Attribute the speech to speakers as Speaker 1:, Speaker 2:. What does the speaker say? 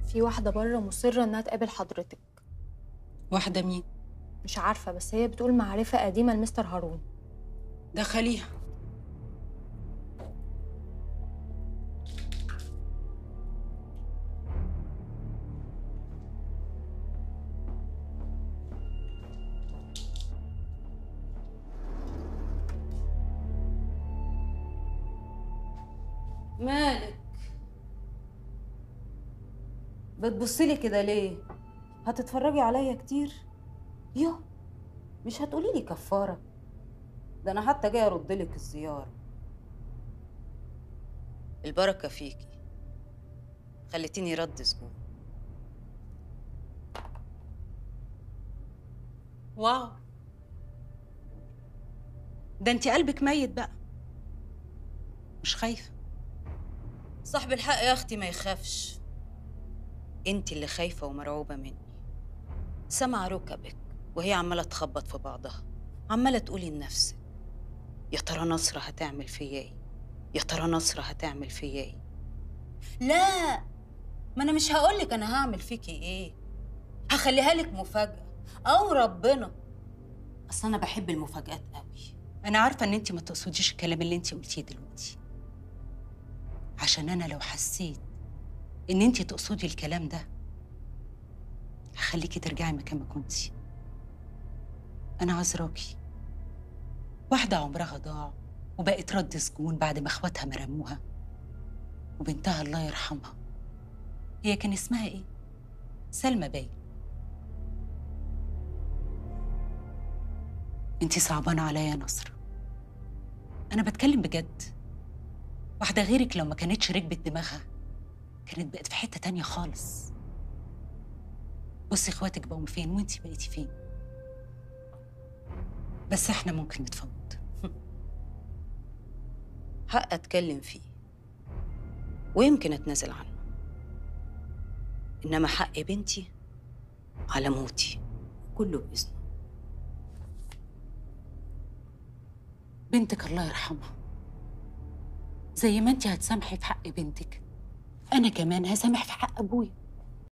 Speaker 1: في واحدة بره مصرة إنها تقابل حضرتك
Speaker 2: واحدة مين؟
Speaker 1: مش عارفة بس هي بتقول معرفة قديمة لمستر هارون
Speaker 2: دخليها
Speaker 3: مالك بتبصي لي كده ليه هتتفرجي عليا كتير يو مش هتقولي لي كفاره ده انا حتى جاي ارد لك الزياره
Speaker 4: البركة فيكي خليتيني رد زبون
Speaker 2: واو ده انت قلبك ميت بقى مش خايفة
Speaker 4: صاحب الحق يا أختي ما يخافش انت اللي خايفة ومرعوبة مني سمع ركبك وهي عمالة تخبط في بعضها عمالة تقولي لنفسك يا ترى نصرة هتعمل فيا ايه يا ترى نصرة هتعمل فيا ايه لا ما انا مش هقولك انا هعمل فيكي ايه هخليها لك مفاجأة او ربنا اصل انا بحب المفاجآت قوي
Speaker 2: أنا عارفة إن أنت ما تقصديش الكلام اللي أنت قلتيه دلوقتي عشان أنا لو حسيت إن أنت تقصدي الكلام ده هخليكي ترجعي مكان ما كنتي أنا عذراكي واحدة عمرها ضاع وبقت رد سجون بعد ما اخواتها ما رموها وبنتها الله يرحمها هي كان اسمها ايه؟ سلمى باين انتي صعبانة عليا يا نصر أنا بتكلم بجد واحدة غيرك لو ما كانتش ركبت دماغها كانت بقت في حتة تانية خالص بصي اخواتك بقوا فين وانتي بقيتي فين بس احنا ممكن نتفاوض
Speaker 4: حق اتكلم فيه ويمكن اتنازل عنه انما حق بنتي على موتي كله باذنه
Speaker 2: بنتك الله يرحمها زي ما انت هتسامحي في حق بنتك انا كمان هسامح في حق ابويا